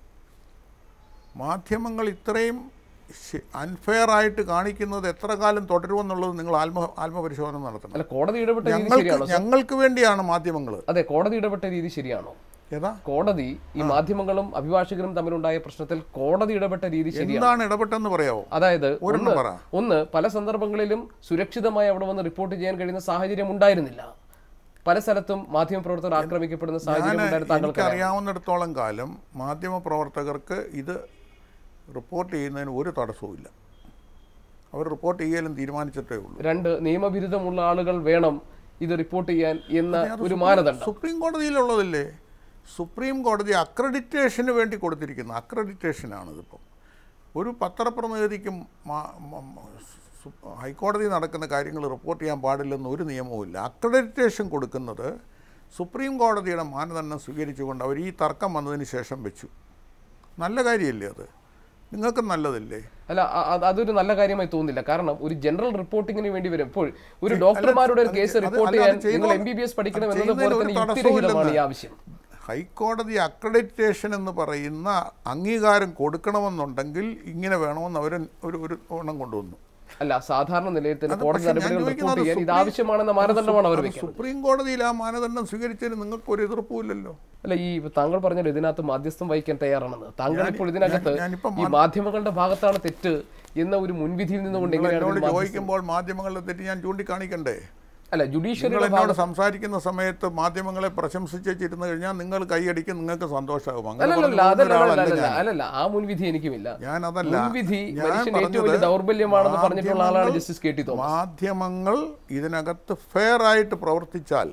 മാധ്യമങ്ങൾ ഇത്രയും അൺഫെയർ ആയിട്ട് കാണിക്കുന്നത് എത്ര കാലം തുടരുമെന്നുള്ളത് നിങ്ങൾ ആത്മ ആത്മപരിശോധന നടത്തണം അല്ല കോടതി ഇടപെട്ട രീതി ഞങ്ങൾക്ക് ശരിയാണോ ഞങ്ങൾക്ക് വേണ്ടിയാണ് മാധ്യമങ്ങൾ അതെ കോടതി ഇടപെട്ട രീതി ശരിയാണോ ഏതാ കോടതി ഈ മാധ്യമങ്ങളും അഭിഭാഷകരും തമ്മിലുണ്ടായ പ്രശ്നത്തിൽ കോടതി ഇടപെട്ട രീതി ശരിയാണ് എന്താണ് ഇടപെട്ടെന്ന് പറയാവോ അതായത് ഒരെണ്ണം ഒന്ന് പറ ഒന്ന് പല സന്ദർഭങ്ങളിലും സുരക്ഷിതമായി അവിടെ വന്ന് റിപ്പോർട്ട് ചെയ്യാൻ കഴിയുന്ന സാഹചര്യം ഉണ്ടായിരുന്നില്ല പല സ്ഥലത്തും മാധ്യമപ്രവർത്തകർ ആക്രമിക്കപ്പെടുന്ന സാഹചര്യം ഞാൻ ഉണ്ടായിരുന്നു താങ്കൾക്ക് അറിയാം. എനിക്കറിയാവുന്നിടത്തോളം കാലം മാധ്യമ പ്രവർത്തകർക്ക് ഇത് റിപ്പോർട്ട് ചെയ്യുന്നതിന് ഒരു തടസ്സവുമില്ല അവർ റിപ്പോർട്ട് ചെയ്യലും തീരുമാനിച്ചിട്ടേ ഉള്ളൂ രണ്ട് നിയമവിരുദ്ധമുള്ള ആളുകൾ വേണം ഇത് റിപ്പോർട്ട് ചെയ്യാൻ എന്ന ഒരു മാനദണ്ഡം സുപ്രീം കോടതിയിലുള്ളതല്ലേ സുപ്രീം കോടതി അക്രഡിറ്റേഷന് വേണ്ടി കൊടുത്തിരിക്കുന്ന അക്രഡിറ്റേഷനാണിതിപ്പം ഒരു പത്രപ്രതിനിധിക്കും മാ- മ- മ- സു- ഹൈക്കോടതി നടക്കുന്ന കാര്യങ്ങൾ റിപ്പോർട്ട് ചെയ്യാൻ പാടില്ലെന്ന് ഒരു നിയമവുമില്ല അക്രഡിറ്റേഷൻ കൊടുക്കുന്നത് സുപ്രീം കോടതിയുടെ മാനദണ്ഡം സ്വീകരിച്ചുകൊണ്ട് അവർ ഈ തർക്കം വന്നതിന് ശേഷം വെച്ചു നല്ല കാര്യമല്ലേ അത് നിങ്ങൾക്ക് നല്ലതല്ലേ അല്ല അ- അ- അതൊരു നല്ല കാര്യമായി തോന്നുന്നില്ല കാരണം ഒരു ജനറൽ റിപ്പോർട്ടിങ്ങിന് വേണ്ടി വരുമ്പോൾ ഒരു ഡോക്ടർമാരുടെ ഒരു അത് കേസ് അത് റിപ്പോർട്ട് അല്ല, അത് ചെയ്യാൻ നിങ്ങൾ ചെയ്യുന്ന- എം ബി ബി എസ് പഠിക്കണം അത് എന്നതുപോലെ ചെയ്യുന്നതിന് തന്നെ ഒരു യുക്തിരഹിതമാണ് ഈ തടസ്സവുമില്ലെന്ന്. ആവശ്യം ഹൈക്കോടതി അക്രഡിറ്റേഷൻ എന്ന് പറയുന്ന അംഗീകാരം കൊടുക്കണമെന്നുണ്ടെങ്കിൽ ഇങ്ങനെ വേണമെന്ന് അവർ ഒരു ഒരു എണ്ണം കൊണ്ടുവന്നു അല്ല സാധാരണ നിലയിൽ തന്നെ അത് കോടതി പക്ഷേ ഞാൻ നടപടികൾ റിപ്പോർട്ട് ചോദിക്കുന്നത് ചെയ്യാൻ ഇത് സുപ്രീം- ആവശ്യമാണെന്ന മാനദണ്ഡമാണ് അവർ അത് വെക്കുന്നത് സുപ്രീം കോടതിയിൽ ആ മാനദണ്ഡം സ്വീകരിച്ചതിന് നിങ്ങൾക്ക് ഒരു എതിർപ്പുമില്ലല്ലോ അല്ല ഈ താങ്കൾ പറഞ്ഞല്ലോ ഇതിനകത്ത് മാധ്യസ്ഥം വഹിക്കാൻ തയ്യാറാണെന്ന് താങ്കൾ ഞാൻ- ഇപ്പോൾ ഇതിനകത്ത് ഞാൻ- ഞാനിപ്പം ഈ മാധ്യമങ്ങളുടെ ഭാഗത്താണ് തെറ്റ് എന്ന ഒരു മുൻവിധിയിൽ നിന്നുകൊണ്ട് നിങ്ങൾ എങ്ങനെയാണ് എന്നോട് ഇതിൽ മാധ്യസ്ഥം- ചോദിക്കുമ്പോൾ മാധ്യമങ്ങളുടെ തെറ്റ് ഞാൻ ചൂണ്ടിക്കാണിക്കണ്ടേ അല്ല നിങ്ങൾ ജുഡീഷ്യറിയുടെ എന്നോട് സംസാരിക്കുന്ന സമയത്ത് മാധ്യമങ്ങളെ പ്രശംസിച്ചിരുന്നു കഴിഞ്ഞാൽ നിങ്ങൾ കൈയടിക്കും നിങ്ങൾക്ക് സന്തോഷമാകും അങ്ങനെ അല്ലല്ല പറഞ്ഞു അതല്ല പോകുന്ന അല്ലല്ല ഒരാളല്ല അല്ലല്ല ഞാൻ. അല്ലല്ല ആ മുൻവിധി എനിക്കുമില്ല ഞാൻ അതല്ല മുൻവിധി ഞാൻ മനുഷ്യന്റെ ഏറ്റവും പറഞ്ഞത് വലിയ ദൗർബല്യമാണെന്ന് പറഞ്ഞിട്ടുള്ള ആളാണ് മാധ്യമങ്ങൾ- ജസ്റ്റിസ് കെ ടി തോമസ് മാധ്യമങ്ങൾ ഇതിനകത്ത് ഫെയർ ആയിട്ട് പ്രവർത്തിച്ചാൽ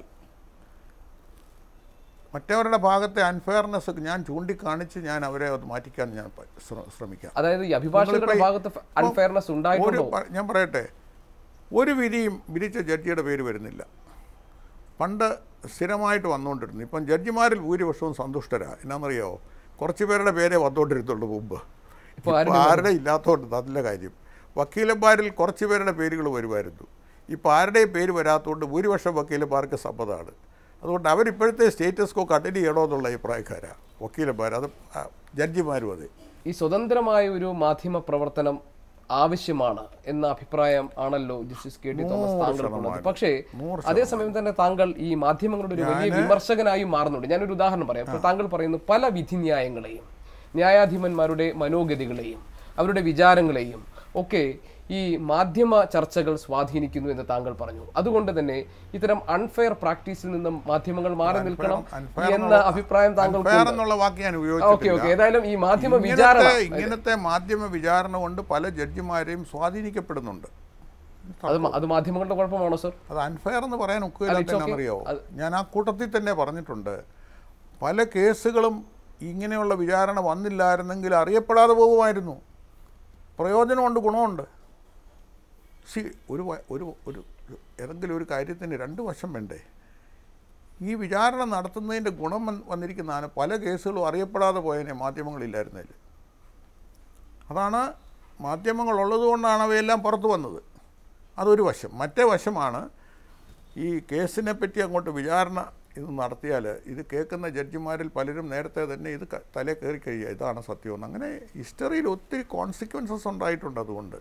മറ്റവരുടെ ഭാഗത്തെ അൺഫെയർനെസ് ഞാൻ ചൂണ്ടിക്കാണിച്ച് ഞാൻ അവരെ അത് മാറ്റിക്കാൻ ഞാൻ പ- ശ്ര- ശ്രമിക്കാം അതായത് ഈ അഭിഭാഷകരുടെ നിങ്ങളിപ്പോ ഈ- ഭാഗത്ത് അൺഫെയർനെസ് ഒരു ഉണ്ടായിട്ടുണ്ടോ പ- ഞാൻ പറയട്ടെ ഒരു വിധിയും വിധിച്ച ജഡ്ജിയുടെ പേര് വരുന്നില്ല പണ്ട് സ്ഥിരമായിട്ട് വന്നുകൊണ്ടിരുന്നു ഇപ്പം ജഡ്ജിമാരിൽ ഭൂരിപക്ഷവും സന്തുഷ്ടരാ എന്നാണെന്നറിയോ കുറച്ച് പേരുടെ പേരെ വന്നുകൊണ്ടിരുന്നുള്ളൂ മുമ്പ് ഇപ്പൊ ഇപ്പോൾ ആരുടെ ഇല്ലാത്തതുകൊണ്ട് നല്ല കാര്യം വക്കീലന്മാരിൽ കുറച്ച് പേരുടെ പേരുകൾ വരുമായിരുന്നു ഇപ്പോൾ ആരുടെയും പേര് വരാത്തതുകൊണ്ട് ഭൂരിപക്ഷം വക്കീലന്മാർക്ക് സമ്മതമാണ് അതുകൊണ്ട് അവരിപ്പോഴത്തെ സ്റ്റേറ്റസ് കോ കണ്ടിന്യൂ ചെയ്യണമെന്നുള്ള അഭിപ്രായക്കാരാണ് വക്കീലന്മാർ അത് ആ, ജഡ്ജിമാരും അതെ ഈ സ്വതന്ത്രമായ ഒരു മാധ്യമ പ്രവർത്തനം ആവശ്യമാണ് എന്ന അഭിപ്രായം ആണല്ലോ ജസ്റ്റിസ് കെ ടി തോമസ് താങ്കൾക്കുള്ളത് പക്ഷേ നൂറ് അതേസമയം തന്നെ താങ്കൾ ഈ മാധ്യമങ്ങളുടെ ഒരു വലിയ വിമർശകനായി മാറുന്നുണ്ട് ഞാനൊരു ഉദാഹരണം പറയാം ഇപ്പോൾ താങ്കൾ പറയുന്നു പല വിധിന്യായങ്ങളെയും ന്യായാധിപന്മാരുടെ മനോഗതികളെയും അവരുടെ വിചാരങ്ങളെയും ഒക്കെ ഈ മാധ്യമ ചർച്ചകൾ സ്വാധീനിക്കുന്നു എന്ന് താങ്കൾ പറഞ്ഞു അതുകൊണ്ട് തന്നെ ഇത്തരം അൺഫെയർ പ്രാക്ടീസിൽ നിന്നും മാധ്യമങ്ങൾ മാറി നിൽക്കണം unfair എന്ന എന്നുള്ള- അഭിപ്രായം താങ്കൾക്ക് ഫെയർ എന്നുള്ള വാക്ക് ഞാൻ ഓക്കെ ഉപയോഗിച്ചിട്ടില്ല ഓക്കെ ഏതായാലും ഈ മാധ്യമ വിചാരണ ഇങ്ങനത്തെ ഇങ്ങനത്തെ മാധ്യമ വിചാരണ കൊണ്ട് പല ജഡ്ജിമാരെയും സ്വാധീനിക്കപ്പെടുന്നുണ്ട് അത് മ- അത് മാധ്യമങ്ങളുടെ കുഴപ്പമാണോ സർ അത് അൺഫെയർ എന്ന് പറയാൻ ഒക്കില്ല it's okay. അറിയോ ഞാൻ ആ കൂട്ടത്തിൽ തന്നെ പറഞ്ഞിട്ടുണ്ട് പല കേസുകളും ഇങ്ങനെയുള്ള വിചാരണ വന്നില്ലായിരുന്നെങ്കിൽ അറിയപ്പെടാതെ പോകുമായിരുന്നു പ്രയോജനമുണ്ട് ഗുണമുണ്ട് സി ഒരു വ- ഒരു ഒരു ഏതെങ്കിലും ഒരു കാര്യത്തിന് രണ്ട് വശം വേണ്ടേ ഈ വിചാരണ നടത്തുന്നതിൻ്റെ ഗുണം വന്ന് വന്നിരിക്കുന്നതാണ് പല കേസുകളും അറിയപ്പെടാതെ പോയതിനെ മാധ്യമങ്ങളില്ലായിരുന്നതിൽ അതാണ് മാധ്യമങ്ങൾ ഉള്ളതുകൊണ്ടാണ് അവയെല്ലാം പുറത്തു വന്നത് അതൊരു വശം മറ്റേ വശമാണ് ഈ കേസിനെ പറ്റി അങ്ങോട്ട് വിചാരണ ഇത് നടത്തിയാൽ ഇത് കേൾക്കുന്ന ജഡ്ജിമാരിൽ പലരും നേരത്തെ തന്നെ ഇത് ക- തലേ കയറി കഴിയുക ഇതാണ് സത്യമെന്ന് അങ്ങനെ ഹിസ്റ്ററിയിൽ ഒത്തിരി കോൺസിക്വൻസസ് ഉണ്ടായിട്ടുണ്ട് അതുകൊണ്ട്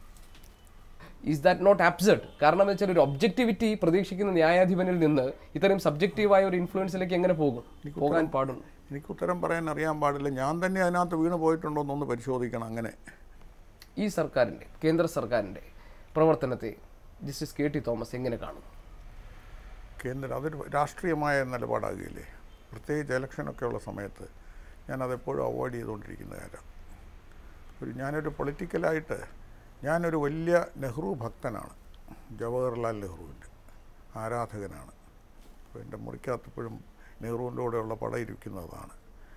ഈസ് ദാറ്റ് നോട്ട് അബ്സർഡ് കാരണം എന്ന് വെച്ചാൽ ഒരു ഒബ്ജക്ടിവിറ്റി പ്രതീക്ഷിക്കുന്ന ന്യായാധിപനിൽ നിന്ന് ഇത്തരം സബ്ജക്റ്റീവായ ഒരു ഇൻഫ്ലുവൻസിലേക്ക് എങ്ങനെ പോകും പോകാൻ പാടുള്ളൂ എനിക്ക് ഉത്തരം പറയാൻ അറിയാൻ പാടില്ല ഞാൻ തന്നെ അതിനകത്ത് വീണ് പോയിട്ടുണ്ടോ എന്നൊന്ന് പരിശോധിക്കണം അങ്ങനെ ഈ സർക്കാരിൻ്റെ കേന്ദ്ര സർക്കാരിൻ്റെ പ്രവർത്തനത്തെ ജസ്റ്റിസ് കെ ടി തോമസ് എങ്ങനെ കാണും കേന്ദ്രം അതൊരു രാഷ്ട്രീയമായ നിലപാടാകുകയില്ലേ പ്രത്യേകിച്ച് ഇലക്ഷനൊക്കെ ഉള്ള സമയത്ത് ഞാനതെപ്പോഴും അവോയ്ഡ് ചെയ്തുകൊണ്ടിരിക്കുന്ന കാര്യം ഒരു ഞാനൊരു പൊളിറ്റിക്കലായിട്ട് ഞാനൊരു വലിയ നെഹ്റു ഭക്തനാണ് ജവഹർലാൽ നെഹ്റുവിൻ്റെ ആരാധകനാണ് അപ്പോൾ എൻ്റെ മുറിക്കകത്തപ്പോഴും നെഹ്റുവിൻ്റെ കൂടെയുള്ള പടം ഇരിക്കുന്നതാണ്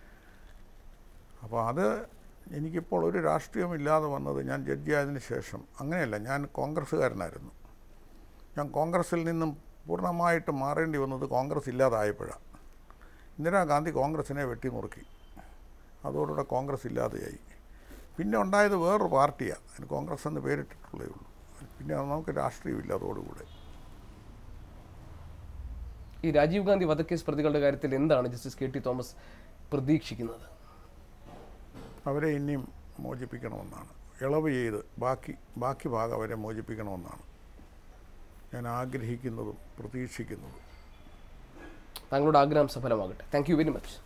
അപ്പോൾ അത് എനിക്കിപ്പോൾ ഒരു രാഷ്ട്രീയം ഇല്ലാതെ വന്നത് ഞാൻ ജഡ്ജി ആയതിനു ശേഷം അങ്ങനെയല്ല ഞാൻ കോൺഗ്രസ്സുകാരനായിരുന്നു ഞാൻ കോൺഗ്രസിൽ നിന്നും പൂർണ്ണമായിട്ട് മാറേണ്ടി വന്നത് കോൺഗ്രസ് ഇല്ലാതായപ്പോഴാണ് ഇന്ദിരാഗാന്ധി കോൺഗ്രസിനെ വെട്ടിമുറുക്കി അതോടുകൂടെ കോൺഗ്രസ് ഇല്ലാതെയായി പിന്നെ ഉണ്ടായത് വേറൊരു പാർട്ടിയാണ് അതിന് കോൺഗ്രസ് എന്ന് പേരിട്ടിട്ടുള്ളേ ഉള്ളൂ പിന്നെ നമുക്ക് രാഷ്ട്രീയമില്ല അതോടുകൂടെ ഈ രാജീവ് ഗാന്ധി വധക്കേസ് പ്രതികളുടെ കാര്യത്തിൽ എന്താണ് ജസ്റ്റിസ് കെ ടി തോമസ് പ്രതീക്ഷിക്കുന്നത് അവരെ ഇനിയും മോചിപ്പിക്കണമെന്നാണ് ഇളവ് ചെയ്ത് ബാക്കി ബാക്കി ഭാഗം അവരെ മോചിപ്പിക്കണമെന്നാണ് ഞാൻ ആഗ്രഹിക്കുന്നതും പ്രതീക്ഷിക്കുന്നതും താങ്കളുടെ ആഗ്രഹം സഫലമാകട്ടെ താങ്ക് യു വെരി മച്ച്